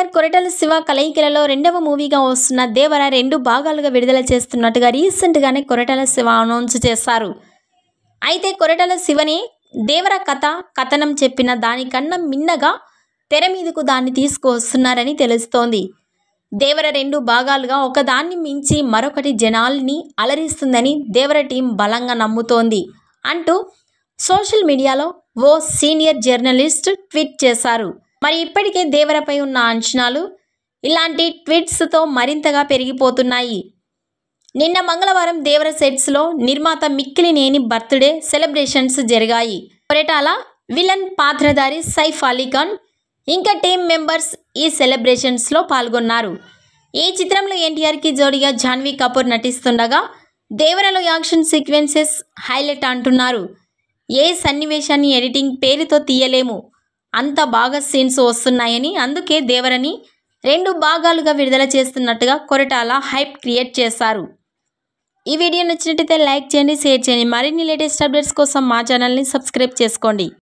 ఎన్టీఆర్ కొరటాల శివ కలయికలలో రెండవ మూవీగా వస్తున్న దేవర రెండు భాగాలుగా విడుదల చేస్తున్నట్టుగా రీసెంట్గానే కొరటాల శివ అనౌన్స్ చేశారు అయితే కొరటాల శివని దేవర కథ కథనం చెప్పిన దానికన్నా మిన్నగా తెర మీదకు దాన్ని తీసుకువస్తున్నారని తెలుస్తోంది దేవర రెండు భాగాలుగా ఒకదాన్ని మించి మరొకటి జనాల్ని అలరిస్తుందని దేవర టీం బలంగా నమ్ముతోంది అంటూ సోషల్ మీడియాలో ఓ సీనియర్ జర్నలిస్ట్ ట్వీట్ చేశారు మరి ఇప్పటికే దేవరపై ఉన్న అంచనాలు ఇలాంటి ట్వీట్స్తో మరింతగా పెరిగిపోతున్నాయి నిన్న మంగళవారం దేవర సెట్స్లో నిర్మాత మిక్కిలినేని బర్త్డే సెలబ్రేషన్స్ జరిగాయి కొరటాల విలన్ పాత్రధారి సైఫ్ అలీఖాన్ ఇంకా టీం మెంబర్స్ ఈ సెలబ్రేషన్స్లో పాల్గొన్నారు ఈ చిత్రంలో ఎన్టీఆర్కి జోడిగా జాన్వీ కపూర్ నటిస్తుండగా దేవరలో యాక్షన్ సీక్వెన్సెస్ హైలైట్ అంటున్నారు ఏ సన్నివేశాన్ని ఎడిటింగ్ పేరుతో తీయలేము అంత బాగా సీన్స్ వస్తున్నాయని అందుకే దేవరని రెండు భాగాలుగా విడుదల చేస్తున్నట్టుగా కొరటాల హైప్ క్రియేట్ చేశారు ఈ వీడియో నచ్చినట్టయితే లైక్ చేయండి షేర్ చేయండి మరిన్ని లేటెస్ట్ అప్డేట్స్ కోసం మా ఛానల్ని సబ్స్క్రైబ్ చేసుకోండి